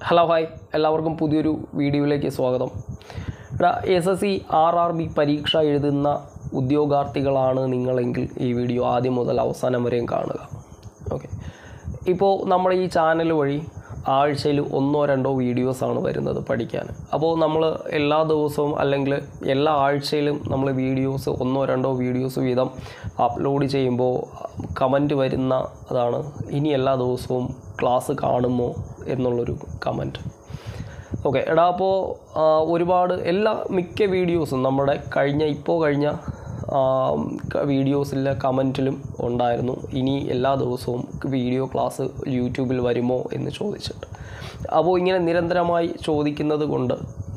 hello hi എല്ലാവർക്കും പുതിയൊരു വീഡിയോയിലേക്ക് സ്വാഗതം എടാ S S C R R B പരീക്ഷ എഴുതുന്ന ഉദ്യോഗാർത്ഥികളാണ് നിങ്ങളെങ്കിൽ ഈ വീഡിയോ ആദ്യം മുതൽ അവസാനം വരെയും കാണുക ഓക്കെ ഇപ്പോൾ നമ്മുടെ ഈ ചാനൽ വഴി ആഴ്ചയിൽ ഒന്നോ രണ്ടോ വീഡിയോസാണ് വരുന്നത് പഠിക്കാൻ അപ്പോൾ നമ്മൾ എല്ലാ ദിവസവും അല്ലെങ്കിൽ എല്ലാ ആഴ്ചയിലും നമ്മൾ വീഡിയോസ് ഒന്നോ രണ്ടോ വീഡിയോസ് വീതം അപ്ലോഡ് ചെയ്യുമ്പോൾ കമൻറ്റ് വരുന്ന അതാണ് ഇനി എല്ലാ ദിവസവും ക്ലാസ് കാണുമോ എന്നുള്ളൊരു കമൻറ്റ് ഓക്കെ എടാ അപ്പോൾ ഒരുപാട് എല്ലാ മിക്ക വീഡിയോസും നമ്മുടെ കഴിഞ്ഞ ഇപ്പോൾ കഴിഞ്ഞ വീഡിയോസിലെ കമൻറ്റിലും ഉണ്ടായിരുന്നു ഇനി എല്ലാ ദിവസവും വീഡിയോ ക്ലാസ് യൂട്യൂബിൽ വരുമോ എന്ന് ചോദിച്ചിട്ട് അപ്പോൾ ഇങ്ങനെ നിരന്തരമായി ചോദിക്കുന്നത് കൊണ്ട്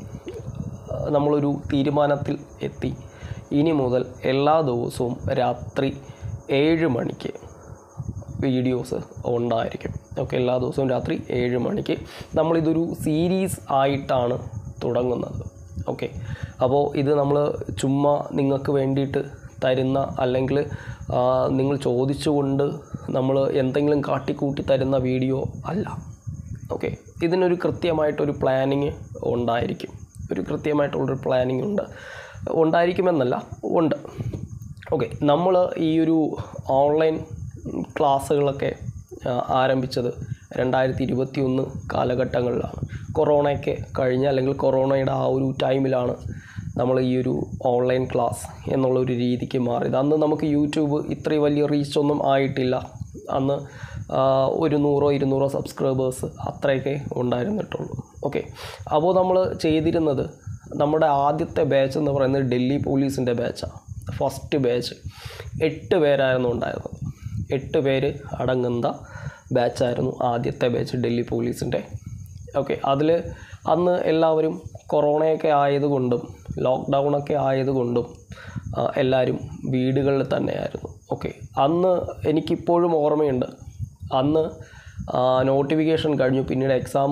നമ്മളൊരു തീരുമാനത്തിൽ എത്തി ഇനി മുതൽ എല്ലാ ദിവസവും രാത്രി ഏഴ് മണിക്ക് വീഡിയോസ് ഉണ്ടായിരിക്കും ഓക്കെ എല്ലാ ദിവസവും രാത്രി ഏഴ് മണിക്ക് നമ്മളിതൊരു സീരീസ് ആയിട്ടാണ് തുടങ്ങുന്നത് ഓക്കെ അപ്പോൾ ഇത് നമ്മൾ ചുമ്മാ നിങ്ങൾക്ക് വേണ്ടിയിട്ട് തരുന്ന അല്ലെങ്കിൽ ആ, നിങ്ങൾ ചോദിച്ചുകൊണ്ട് നമ്മൾ എന്തെങ്കിലും കാട്ടിക്കൂട്ടി തരുന്ന വീഡിയോ അല്ല ഓക്കെ ഇതിനൊരു കൃത്യമായിട്ടൊരു പ്ലാനിങ് ഉണ്ടായിരിക്കും ഒരു കൃത്യമായിട്ടുള്ളൊരു പ്ലാനിങ് ഉണ്ട് ഉണ്ടായിരിക്കുമെന്നല്ല ഉണ്ട് ഓക്കെ നമ്മൾ ഈ ഒരു ഓൺലൈൻ ക്ലാസ്സുകളൊക്കെ ആ, ആരംഭിച്ചത് രണ്ടായിരത്തി ഇരുപത്തി ഒന്ന് കാലഘട്ടങ്ങളിലാണ് കൊറോണയൊക്കെ കഴിഞ്ഞ് അല്ലെങ്കിൽ കൊറോണയുടെ ആ ഒരു ടൈമിലാണ് നമ്മൾ ഈ ഒരു ഓൺലൈൻ ക്ലാസ് എന്നുള്ളൊരു രീതിക്ക് മാറിയത് അന്ന് നമുക്ക് യൂട്യൂബ് ഇത്രയും വലിയ റീച്ചൊന്നും ആയിട്ടില്ല അന്ന് ആ, ഒരു നൂറോ ഇരുന്നൂറോ സബ്സ്ക്രൈബേഴ്സ് അത്രയൊക്കെ ഉണ്ടായിരുന്നിട്ടുള്ളൂ ഓക്കെ അപ്പോൾ നമ്മൾ ചെയ്തിരുന്നത് നമ്മുടെ ആദ്യത്തെ ബാച്ച് എന്ന് പറയുന്നത് ഡൽഹി പോലീസിൻ്റെ ബാച്ചാണ് ഫസ്റ്റ് ബാച്ച് എട്ട് പേരായിരുന്നു ഉണ്ടായിരുന്നത് എട്ട് പേര് അടങ്ങുന്ന ബാച്ചായിരുന്നു ആദ്യത്തെ ബാച്ച് ഡൽഹി പോലീസിൻ്റെ ഓക്കെ അതിൽ അന്ന് എല്ലാവരും കൊറോണയൊക്കെ ആയതുകൊണ്ടും ലോക്ക്ഡൗണൊക്കെ ആയതുകൊണ്ടും ആ, എല്ലാവരും വീടുകളിൽ തന്നെയായിരുന്നു ഓക്കെ അന്ന് എനിക്കിപ്പോഴും ഓർമ്മയുണ്ട് അന്ന് നോട്ടിഫിക്കേഷൻ കഴിഞ്ഞു പിന്നീട് എക്സാം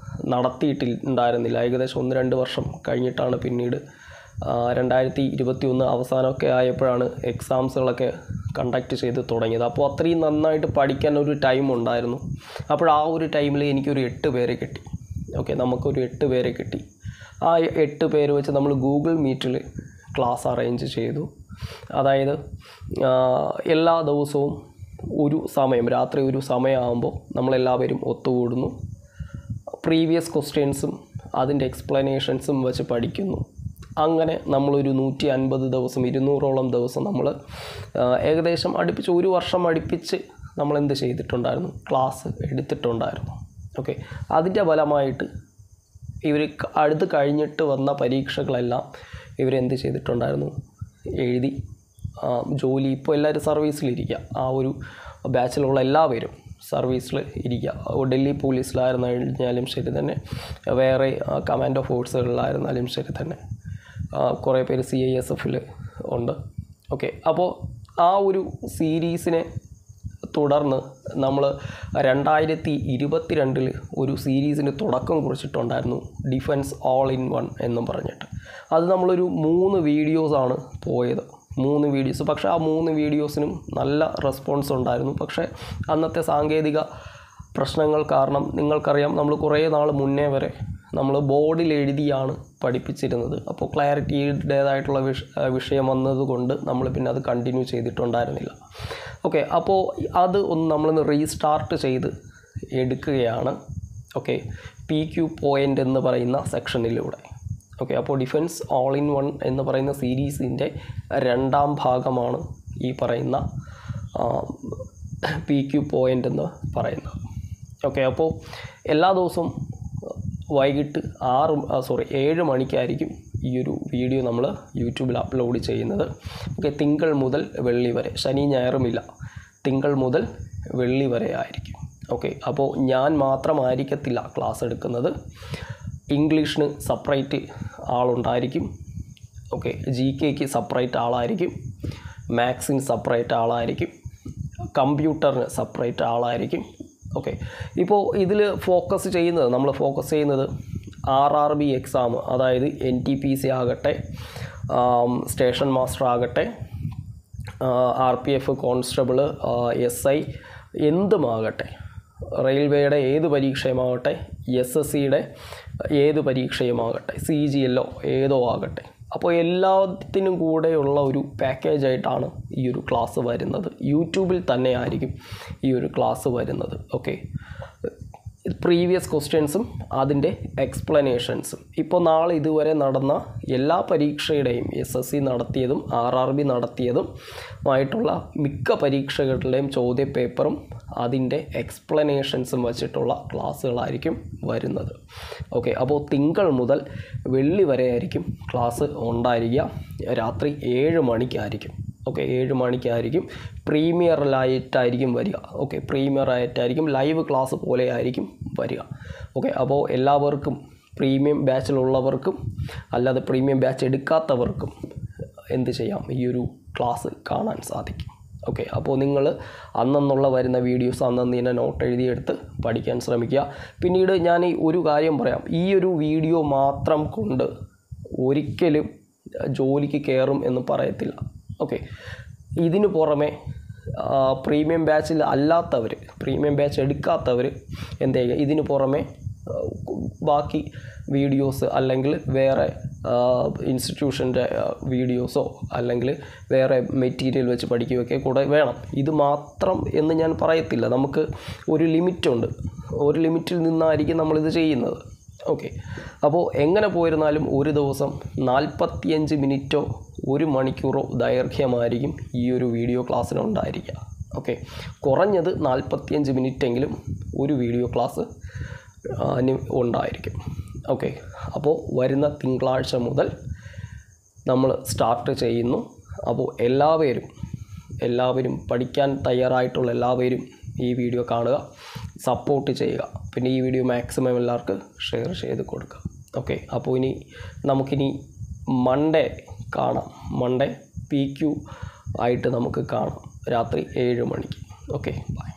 നടത്തിയിട്ടുണ്ടായിരുന്നില്ല ഏകദേശം ഒന്ന് രണ്ട് വർഷം കഴിഞ്ഞിട്ടാണ് പിന്നീട് ആ, രണ്ടായിരത്തി ഇരുപത്തി ഒന്ന് അവസാനമൊക്കെ ആയപ്പോഴാണ് എക്സാംസുകളൊക്കെ കണ്ടക്ട് ചെയ്ത് തുടങ്ങിയത് അപ്പോൾ അത്രയും നന്നായിട്ട് പഠിക്കാൻ ഒരു ടൈം ഉണ്ടായിരുന്നു അപ്പോൾ ആ ഒരു ടൈമിൽ എനിക്കൊരു എട്ട് പേരെ കിട്ടി ഓക്കെ നമുക്കൊരു എട്ട് പേരെ കിട്ടി ആ എട്ട് പേര് വെച്ച് നമ്മൾ ഗൂഗിൾ മീറ്റിൽ ക്ലാസ് അറേഞ്ച് ചെയ്തു അതായത് ആ, എല്ലാ ദിവസവും ഒരു സമയം രാത്രി ഒരു സമയമാകുമ്പോൾ നമ്മളെല്ലാവരും ഒത്തുകൂടുന്നു പ്രീവിയസ് ക്വസ്റ്റ്യൻസും അതിൻ്റെ എക്സ്പ്ലനേഷൻസും വെച്ച് പഠിക്കുന്നു അങ്ങനെ നമ്മളൊരു നൂറ്റി അൻപത് ദിവസം ഇരുന്നൂറോളം ദിവസം നമ്മൾ ഏകദേശം അടുപ്പിച്ച് ഒരു വർഷം അടുപ്പിച്ച് നമ്മൾ എന്ത് ചെയ്തിട്ടുണ്ടായിരുന്നു ക്ലാസ് എടുത്തിട്ടുണ്ടായിരുന്നു ഓക്കെ അതിൻ്റെ ഫലമായിട്ട് ഇവർ അടുത്ത് കഴിഞ്ഞിട്ട് വന്ന പരീക്ഷകളെല്ലാം ഇവരെന്ത് ചെയ്തിട്ടുണ്ടായിരുന്നു എഴുതി ആ, ജോലി ഇപ്പോൾ എല്ലാവരും സർവീസിലിരിക്കുക ആ ഒരു ബാച്ചിലുള്ള എല്ലാവരും സർവീസിൽ ഇരിക്കുക ഓ, ഡൽഹി പോലീസിലായിരുന്നാലും ശരി തന്നെ വേറെ കമാൻഡോ ഫോഴ്സുകളിലായിരുന്നാലും ശരി തന്നെ ആ, കുറേ പേര് സി ഐ എസ് എഫിൽ ഉണ്ട് ഓക്കെ അപ്പോൾ ആ ഒരു സീരീസിനെ തുടർന്ന് നമ്മൾ രണ്ടായിരത്തി ഇരുപത്തി രണ്ടിൽ ഒരു സീരീസിന് തുടക്കം കുറിച്ചിട്ടുണ്ടായിരുന്നു ഡിഫൻസ് ഓൾ ഇൻ വൺ എന്നും പറഞ്ഞിട്ട് അത് നമ്മളൊരു മൂന്ന് വീഡിയോസാണ് പോയത് മൂന്ന് വീഡിയോസ് പക്ഷേ ആ മൂന്ന് വീഡിയോസിനും നല്ല റെസ്പോൺസ് ഉണ്ടായിരുന്നു പക്ഷേ അന്നത്തെ സാങ്കേതിക പ്രശ്നങ്ങൾ കാരണം നിങ്ങൾക്കറിയാം നമ്മൾ കുറേ നാൾ മുന്നേ വരെ നമ്മൾ ബോർഡിൽ എഴുതിയാണ് പഠിപ്പിച്ചിരുന്നത് അപ്പോൾ ക്ലാരിറ്റിയുടേതായിട്ടുള്ള വിഷ വിഷയം വന്നതുകൊണ്ട് നമ്മൾ പിന്നെ അത് കണ്ടിന്യൂ ചെയ്തിട്ടുണ്ടായിരുന്നില്ല ഓക്കെ അപ്പോൾ അത് ഒന്ന് നമ്മളൊന്ന് റീസ്റ്റാർട്ട് ചെയ്ത് എടുക്കുകയാണ് ഓക്കെ പി ക്യു പോയിൻ്റ് എന്ന് പറയുന്ന സെക്ഷനിലൂടെ ഓക്കെ അപ്പോൾ ഡിഫൻസ് ഓൾ ഇൻ വൺ എന്ന് പറയുന്ന സീരീസിൻ്റെ രണ്ടാം ഭാഗമാണ് ഈ പറയുന്ന പി ക്യു പോയിൻ്റ് എന്ന് പറയുന്നത് ഓക്കെ അപ്പോൾ എല്ലാ ദിവസവും വൈകിട്ട് ആറ് സോറി ഏഴ് മണിക്കായിരിക്കും ഈ ഒരു വീഡിയോ നമ്മൾ യൂട്യൂബിൽ അപ്ലോഡ് ചെയ്യുന്നത് ഓക്കെ തിങ്കൾ മുതൽ വെള്ളി വരെ ശനി ഞായറുമില്ല തിങ്കൾ മുതൽ വെള്ളി വരെ ആയിരിക്കും ഓക്കെ അപ്പോൾ ഞാൻ മാത്രമായിരിക്കത്തില്ല ക്ലാസ് എടുക്കുന്നത് ഇംഗ്ലീഷിന് സെപ്പറേറ്റ് ആളുണ്ടായിരിക്കും ഓക്കെ ജി കെക്ക് സെപ്പറേറ്റ് ആളായിരിക്കും മാത്സിന് സെപ്പറേറ്റ് ആളായിരിക്കും കമ്പ്യൂട്ടറിന് സെപ്പറേറ്റ് ആളായിരിക്കും ഓക്കെ ഇപ്പോൾ ഇതിൽ ഫോക്കസ് ചെയ്യുന്നത് നമ്മൾ ഫോക്കസ് ചെയ്യുന്നത് ആർ ആർ ബി എക്സാം അതായത് എൻ ടി പി സി ആകട്ടെ ആം, സ്റ്റേഷൻ മാസ്റ്റർ ആകട്ടെ R P F constable S I എന്തുമാകട്ടെ റെയിൽവേയുടെ ഏത് പരീക്ഷയുമാകട്ടെ എസ് എസ് സിയുടെ ഏത് പരീക്ഷയുമാകട്ടെ സി ജി എല്ലോ ഏതോ ആകട്ടെ അപ്പോൾ എല്ലാത്തിനും കൂടെയുള്ള ഒരു പാക്കേജായിട്ടാണ് ഈ ഒരു ക്ലാസ് വരുന്നത് യൂട്യൂബിൽ തന്നെ ആയിരിക്കും ഈ ഒരു ക്ലാസ് വരുന്നത് ഓക്കെ പ്രീവിയസ് ക്വസ്റ്റ്യൻസും അതിൻ്റെ എക്സ്പ്ലനേഷൻസും ഇപ്പോൾ നാളെ ഇതുവരെ നടന്ന എല്ലാ പരീക്ഷയുടെയും എസ് എസ് സി നടത്തിയതും ആർ ആർ ബി നടത്തിയതും ആയിട്ടുള്ള മിക്ക പരീക്ഷകളുടെയും ചോദ്യ പേപ്പറും അതിൻ്റെ എക്സ്പ്ലനേഷൻസും വച്ചിട്ടുള്ള ക്ലാസ്സുകളായിരിക്കും വരുന്നത് ഓക്കെ അപ്പോൾ തിങ്കൾ മുതൽ വെള്ളി വരെ ആയിരിക്കും ക്ലാസ് ഉണ്ടായിരിക്കുക രാത്രി ഏഴ് മണിക്കായിരിക്കും ഓക്കെ ഏഴ് മണിക്കായിരിക്കും പ്രീമിയറിലായിട്ടായിരിക്കും വരിക ഓക്കെ പ്രീമിയർ ആയിട്ടായിരിക്കും ലൈവ് ക്ലാസ് പോലെ ആയിരിക്കും വരിക ഓക്കെ അപ്പോൾ എല്ലാവർക്കും പ്രീമിയം ബാച്ചിലുള്ളവർക്കും അല്ലാതെ പ്രീമിയം ബാച്ച് എടുക്കാത്തവർക്കും എന്ത് ചെയ്യാം ഈ ഒരു ക്ലാസ് കാണാൻ സാധിക്കും ഓക്കെ അപ്പോൾ നിങ്ങൾ അന്നെന്നുള്ള വരുന്ന വീഡിയോസ് അന്നന്ന് തന്നെ നോട്ട് എഴുതിയെടുത്ത് പഠിക്കാൻ ശ്രമിക്കുക പിന്നീട് ഞാൻ ഈ ഒരു കാര്യം പറയാം ഈ ഒരു വീഡിയോ മാത്രം കൊണ്ട് ഒരിക്കലും ജോലിക്ക് കയറും എന്ന് പറയത്തില്ല ഓക്കെ ഇതിന് പുറമെ ആ, പ്രീമിയം ബാച്ചിൽ അല്ലാത്തവർ പ്രീമിയം ബാച്ച് എടുക്കാത്തവർ എന്ത് ചെയ്യുക ഇതിന് പുറമെ ആ, ബാക്കി വീഡിയോസ് അല്ലെങ്കിൽ വേറെ ഇൻസ്റ്റിറ്റ്യൂഷൻ്റെ വീഡിയോസോ അല്ലെങ്കിൽ വേറെ മെറ്റീരിയൽ വെച്ച് പഠിക്കുകയൊക്കെ കൂടെ വേണം ഇത് മാത്രം എന്ന് ഞാൻ പറയത്തില്ല നമുക്ക് ഒരു ലിമിറ്റുണ്ട് ഒരു ലിമിറ്റിൽ നിന്നായിരിക്കും നമ്മളിത് ചെയ്യുന്നത് ഓക്കെ അപ്പോൾ എങ്ങനെ പോയിരുന്നാലും ഒരു ദിവസം നാൽപ്പത്തിയഞ്ച് മിനിറ്റോ ഒരു മണിക്കൂറോ ദൈർഘ്യമായിരിക്കും ഈ ഒരു വീഡിയോ ക്ലാസ്സിനുണ്ടായിരിക്കുക ഓക്കെ കുറഞ്ഞത് നാൽപ്പത്തിയഞ്ച് മിനിറ്റെങ്കിലും ഒരു വീഡിയോ ക്ലാസ് ആ, ന് ഉണ്ടായിരിക്കും ഓക്കെ അപ്പോൾ വരുന്ന തിങ്കളാഴ്ച മുതൽ നമ്മൾ സ്റ്റാർട്ട് ചെയ്യുന്നു അപ്പോൾ എല്ലാവരും എല്ലാവരും പഠിക്കാൻ തയ്യാറായിട്ടുള്ള എല്ലാവരും ഈ വീഡിയോ കാണുക സപ്പോർട്ട് ചെയ്യുക പിന്നെ ഈ വീഡിയോ മാക്സിമം എല്ലാവർക്കും ഷെയർ ചെയ്ത് കൊടുക്കുക ഓക്കെ അപ്പോൾ ഇനി നമുക്കിനി മൺഡേ കാണാം മൺഡേ പി ക്യു ആയിട്ട് നമുക്ക് കാണാം രാത്രി ഏഴ് മണിക്ക് ഓക്കെ ബൈ